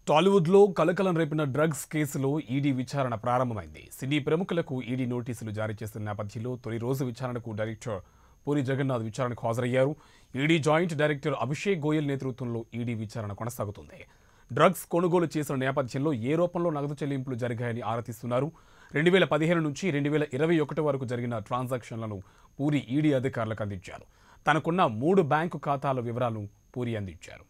టాలీవుడ్లో కలకలం రేపిన డ్రగ్స్ కేసులో ఈడీ విచారణ ప్రారంభమైంది సినీ ప్రముఖులకు ఈడీ నోటీసులు జారీ చేసిన నేపథ్యంలో తొలి రోజు విచారణకు డైరెక్టర్ పూరి జగన్నాథ్ విచారణకు హాజరయ్యారు ED joint director Abhishek Goyal నేతృత్వంలో ఈడీ విచారణ కొనసాగుతుంది డ్రగ్స్ కొనుగోలు చేసిన నేపథ్యంలో ఏ రూపంలో నగదు చెల్లింపులు జరిగాయని ఆరా తీస్తున్నారు రెండు వేల పదిహేను నుంచి రెండు వేల ఇరవై ఒకటి వరకు జరిగిన ట్రాన్సాక్షన్లను పూరి ఈడీ అధికారులకు అందించారు తనకున్న మూడు బ్యాంకు ఖాతాల వివరాలను పూరి అందించారు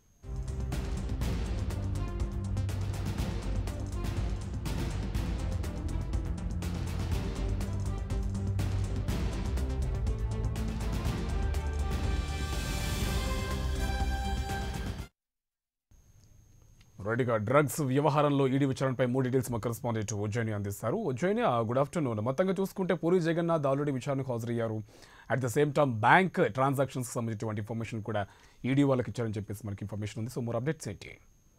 రెడీగా డ్రగ్స్ వ్యవహారంలో ఈడీ విచారణపై మూడు డీటెయిల్స్ మా కరెస్పాండెంట్ ఉజ్జయిని అందిస్తారు ఉజ్జయిని గుడ్ ఆఫ్టర్నూన్ మొత్తంగా చూసుకుంటే పూరి జగన్నాథ్ ఆల్రెడీ విచారణకు హాజరయ్యారు at the same time bank transactions సంబంధించినటువంటి ఇన్ఫర్మేషన్ కూడా ఈడీ వాళ్ళకి ఇచ్చారని చెప్పేసి మనకి ఇన్ఫర్మేషన్ ఉంది సో మోర్ అప్డేట్స్ ఏంటి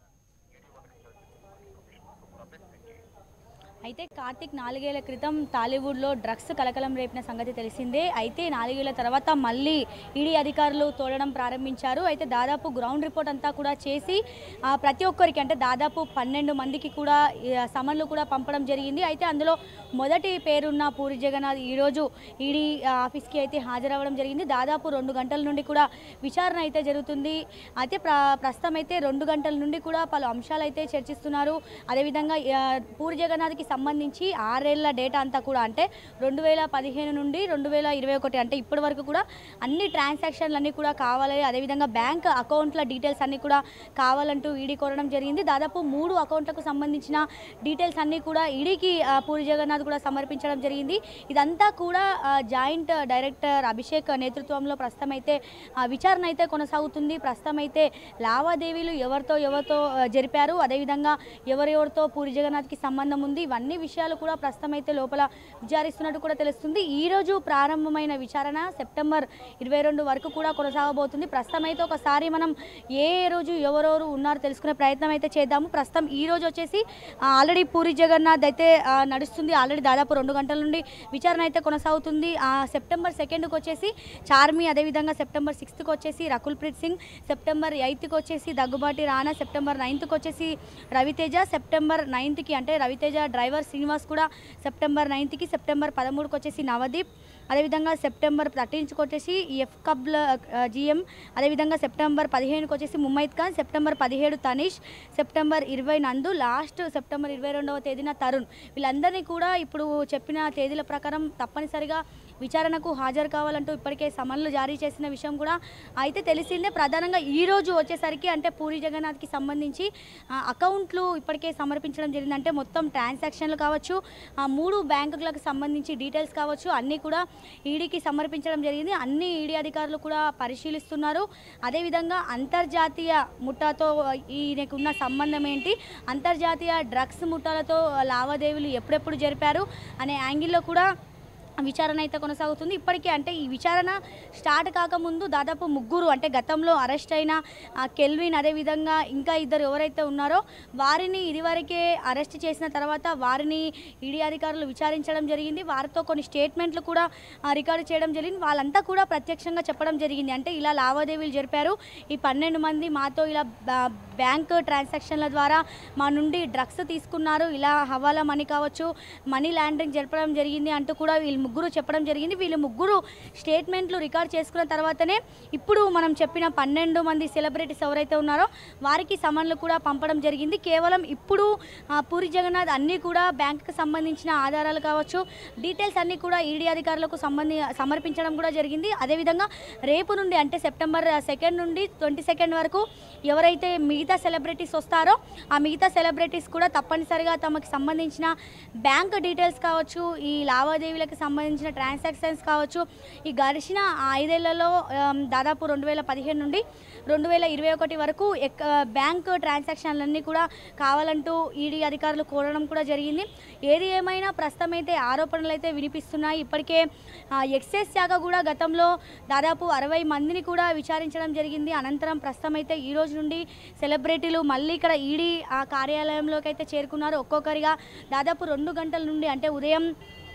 అయితే కార్తిక్ నాలుగేళ్ల క్రితం టాలీవుడ్లో డ్రగ్స్ కలకలం రేపిన సంగతి తెలిసిందే అయితే నాలుగేళ్ల తర్వాత మళ్ళీ ఈడీ అధికారులు తోడడం ప్రారంభించారు అయితే దాదాపు గ్రౌండ్ రిపోర్ట్ అంతా కూడా చేసి ఆ, ప్రతి ఒక్కరికి అంటే దాదాపు పన్నెండు మందికి కూడా ఈ, సమన్లు కూడా పంపడం జరిగింది అయితే అందులో మొదటి పేరున్న పూరి జగన్నాథ్ ఈరోజు ఈడీ ఆఫీస్కి అయితే హాజరవ్వడం జరిగింది దాదాపు రెండు గంటల నుండి కూడా విచారణ అయితే జరుగుతుంది అయితే ప్ర ప్రస్తుతం అయితే రెండు గంటల నుండి కూడా పలు అంశాలు అయితే చర్చిస్తున్నారు అదేవిధంగా ఆ, పూరి జగన్నాథ్కి సంబంధించి ఆరేళ్ల డేటా అంతా కూడా అంటే రెండు వేల పదిహేను నుండి రెండు వేల ఇరవై ఒకటి అంటే ఇప్పటి వరకు కూడా అన్ని ట్రాన్సాక్షన్లు అన్నీ కూడా కావాలి అదేవిధంగా బ్యాంక్ అకౌంట్ల డీటెయిల్స్ అన్నీ కూడా కావాలంటూ ఈడీ కోరడం జరిగింది దాదాపు మూడు అకౌంట్లకు సంబంధించిన డీటెయిల్స్ అన్నీ కూడా ఈడీకి ఆ, పూరి జగన్నాథ్ కూడా సమర్పించడం జరిగింది ఇదంతా కూడా ఆ, జాయింట్ డైరెక్టర్ అభిషేక్ నేతృత్వంలో ప్రస్తుతం అయితే ఆ, విచారణ అయితే కొనసాగుతుంది ప్రస్తుతం అయితే లావాదేవీలు ఎవరితో ఎవరితో ఆ, జరిపారు అదేవిధంగా ఎవరెవరితో పూరి జగన్నాథ్కి సంబంధం ఉంది ఇవన్నీ విషయాలు కూడా ప్రస్తుతం అయితే లోపల విచారిస్తున్నట్టు కూడా తెలుస్తుంది ఈ రోజు ప్రారంభమైన విచారణ సెప్టెంబర్ ఇరవై రెండు వరకు కూడా కొనసాగబోతుంది ప్రస్తుతం అయితే ఒకసారి మనం ఏ ఏ రోజు ఎవరెవరు ఉన్నారో తెలుసుకునే ప్రయత్నం అయితే చేద్దాము ప్రస్తుతం ఈ రోజు వచ్చేసి ఆ, ఆల్రెడీ పూరి జగన్నాథ్ అయితే ఆ, నడుస్తుంది ఆల్రెడీ దాదాపు రెండు గంటల నుండి విచారణ అయితే కొనసాగుతుంది ఆ, సెప్టెంబర్ సెకండ్కి వచ్చేసి చార్మి అదేవిధంగా సెప్టెంబర్ సిక్స్త్కి వచ్చేసి రకుల్ ప్రీత్ సింగ్ సెప్టెంబర్ ఎయిత్కి వచ్చేసి దగ్గుబాటి రాణా సెప్టెంబర్ నైన్త్కి వచ్చేసి రవితేజ సెప్టెంబర్ నైన్త్కి అంటే రవితేజ డ్రైవర్ శ్రీనివాస్ కూడా సెప్టెంబర్ నైన్త్కి సెప్టెంబర్ పదమూడుకి వచ్చేసి నవదీప్ అదేవిధంగా సెప్టెంబర్ థర్టీన్కి వచ్చేసి ఎఫ్ కబ్ల జిఎం అదేవిధంగా సెప్టెంబర్ పదిహేనుకి వచ్చేసి ముమైద్ ఖాన్ సెప్టెంబర్ పదిహేడు తనీష్ సెప్టెంబర్ ఇరవై నందు లాస్ట్ సెప్టెంబర్ ఇరవై రెండవ తేదీన తరుణ్ వీళ్ళందరినీ కూడా ఇప్పుడు చెప్పిన తేదీల ప్రకారం తప్పనిసరిగా విచారణకు హాజరు కావాలంటూ ఇప్పటికే సమన్లు జారీ చేసిన విషయం కూడా అయితే తెలిసిందే ప్రధానంగా ఈ రోజు వచ్చేసరికి అంటే పూరి జగన్నాథ్కి సంబంధించి ఆ, అకౌంట్లు ఇప్పటికే సమర్పించడం జరిగింది అంటే మొత్తం ట్రాన్సాక్షన్లు కావచ్చు ఆ, మూడు బ్యాంకులకు సంబంధించి డీటెయిల్స్ కావచ్చు అన్నీ కూడా ఈడీకి సమర్పించడం జరిగింది అన్ని ఈడీ అధికారులు కూడా పరిశీలిస్తున్నారు అదేవిధంగా అంతర్జాతీయ ముఠాతో ఈయనకు ఉన్న సంబంధం ఏంటి అంతర్జాతీయ డ్రగ్స్ ముఠాలతో లావాదేవీలు ఎప్పుడెప్పుడు జరిపారు అనే యాంగిల్లో కూడా విచారణ అయితే కొనసాగుతుంది ఇప్పటికే అంటే ఈ విచారణ స్టార్ట్ కాకముందు దాదాపు ముగ్గురు అంటే గతంలో అరెస్ట్ అయిన ఆ, కెల్విన్ అదేవిధంగా ఇంకా ఇద్దరు ఎవరైతే ఉన్నారో వారిని ఇదివరకే అరెస్ట్ చేసిన తర్వాత వారిని ఈడీ అధికారులు విచారించడం జరిగింది వారితో కొన్ని స్టేట్మెంట్లు కూడా ఆ, రికార్డు చేయడం జరిగింది వాళ్ళంతా కూడా ప్రత్యక్షంగా చెప్పడం జరిగింది అంటే ఇలా లావాదేవీలు జరిపారు ఈ పన్నెండు మంది మాతో ఇలా బా- బ్యాంక్ ట్రాన్సాక్షన్ల ద్వారా మా నుండి డ్రగ్స్ తీసుకున్నారు ఇలా హవాలా మనీ కావచ్చు మనీ లాండరింగ్ జరపడం జరిగింది అంటూ కూడా వీళ్ళు ముగ్గురు చెప్పడం జరిగింది వీళ్ళు ముగ్గురు స్టేట్మెంట్లు రికార్డ్ చేసుకున్న తర్వాతనే ఇప్పుడు మనం చెప్పిన పన్నెండు మంది సెలబ్రిటీస్ ఎవరైతే ఉన్నారో వారికి సమన్లు కూడా పంపడం జరిగింది కేవలం ఇప్పుడు ఆ, పూరి జగన్నాథ్ అన్నీ కూడా బ్యాంకుకి సంబంధించిన ఆధారాలు కావచ్చు డీటెయిల్స్ అన్నీ కూడా ఈడీ అధికారులకు సంబంధి సమర్పించడం కూడా జరిగింది అదేవిధంగా రేపు నుండి అంటే సెప్టెంబర్ సెకండ్ నుండి ట్వంటీ సెకండ్ వరకు ఎవరైతే మిగతా సెలబ్రిటీస్ వస్తారో ఆ మిగతా సెలబ్రిటీస్ కూడా తప్పనిసరిగా తమకు సంబంధించిన బ్యాంక్ డీటెయిల్స్ కావచ్చు ఈ లావాదేవీలకు సంబంధించిన ట్రాన్సాక్షన్స్ కావచ్చు ఈ గడిచిన ఐదేళ్లలో ఆమ్, దాదాపు రెండు వేల పదిహేను నుండి రెండు వేల ఇరవై ఒకటి వరకు ఎక్ బ్యాంక్ ట్రాన్సాక్షన్లన్నీ కూడా కావాలంటూ ఈడీ అధికారులు కోరడం కూడా జరిగింది ఏది ఏమైనా ప్రస్తుతం అయితే ఆరోపణలు అయితే వినిపిస్తున్నాయి ఇప్పటికే ఆ, ఎక్సైజ్ శాఖ కూడా గతంలో దాదాపు అరవై మందిని కూడా విచారించడం జరిగింది అనంతరం ప్రస్తుతం అయితే ఈ రోజు నుండి సెలబ్రిటీలు మళ్ళీ ఇక్కడ ఈడీ ఆ కార్యాలయంలోకి అయితే చేరుకున్నారు ఒక్కొక్కరిగా దాదాపు రెండు గంటల నుండి అంటే ఉదయం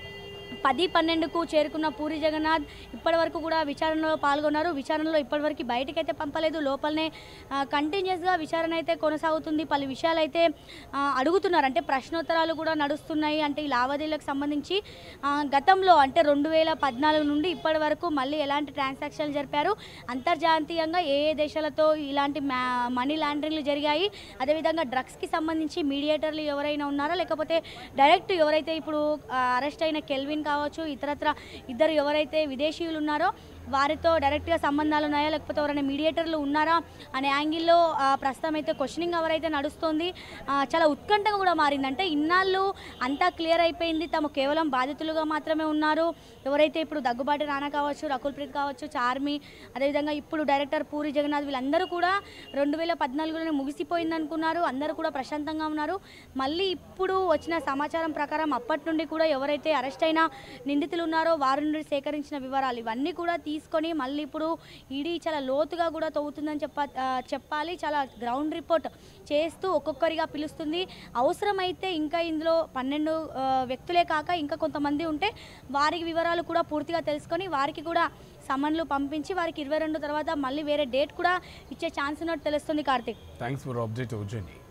పది పన్నెండుకు చేరుకున్న పూరి జగన్నాథ్ ఇప్పటి వరకు కూడా విచారణలో పాల్గొన్నారు విచారణలో ఇప్పటివరకు బయటకైతే పంపలేదు లోపలనే కంటిన్యూస్గా విచారణ అయితే కొనసాగుతుంది పలు విషయాలు అయితే ఆ, అడుగుతున్నారు అంటే ప్రశ్నోత్తరాలు కూడా నడుస్తున్నాయి అంటే ఈ లావాదేవీలకు సంబంధించి ఆ, గతంలో అంటే రెండు వేల పద్నాలుగు నుండి ఇప్పటి వరకు మళ్ళీ ఎలాంటి ట్రాన్సాక్షన్లు జరిపారు అంతర్జాతీయంగా ఏ ఏ దేశాలతో ఇలాంటి మ్యా మనీ లాండరింగ్లు జరిగాయి అదేవిధంగా డ్రగ్స్కి సంబంధించి మీడియేటర్లు ఎవరైనా ఉన్నారా లేకపోతే డైరెక్ట్ ఎవరైతే ఇప్పుడు అరెస్ట్ అయిన కెల్విన్ కావచ్చు ఇతరత్ర ఇద్దరు ఎవరైతే విదేశీయులు ఉన్నారో వారితో డైరెక్ట్గా సంబంధాలు ఉన్నాయా లేకపోతే ఎవరైనా మీడియేటర్లు ఉన్నారా అనే యాంగిల్లో ఆ, ప్రస్తుతం అయితే క్వశ్చనింగ్ ఎవరైతే నడుస్తోంది ఆ, చాలా ఉత్కంఠగా కూడా మారింది అంటే ఇన్నాళ్ళు అంతా క్లియర్ అయిపోయింది తాము కేవలం బాధితులుగా మాత్రమే ఉన్నారు ఎవరైతే ఇప్పుడు దగ్గుబాటి రానా కావచ్చు రకుల్ ప్రీత్ కావచ్చు చార్మి అదేవిధంగా ఇప్పుడు డైరెక్టర్ పూరి జగన్నాథ్ వీళ్ళందరూ కూడా రెండు వేల పద్నాలుగులోనే ముగిసిపోయింది అనుకున్నారు అందరూ కూడా ప్రశాంతంగా ఉన్నారు మళ్ళీ ఇప్పుడు వచ్చిన సమాచారం ప్రకారం అప్పటి నుండి కూడా ఎవరైతే అరెస్ట్ అయిన నిందితులు ఉన్నారో వారి నుండి సేకరించిన వివరాలు ఇవన్నీ కూడా తీసుకొని మళ్ళీ ఇప్పుడు ఈడీ చాలా లోతుగా కూడా తవ్వుతుందని చెప్ప ఆ, చెప్పాలి చాలా గ్రౌండ్ రిపోర్ట్ చేస్తూ ఒక్కొక్కరిగా పిలుస్తుంది అవసరమైతే ఇంకా ఇందులో పన్నెండు ఆ, వ్యక్తులే కాక ఇంకా కొంతమంది ఉంటే వారికి వివరాలు కూడా పూర్తిగా తెలుసుకొని వారికి కూడా సమన్లు పంపించి వారికి ఇరవై రెండు తర్వాత మళ్ళీ వేరే డేట్ కూడా ఇచ్చే ఛాన్స్ ఉన్నట్టు తెలుస్తుంది Karthik thanks for update Ujjaini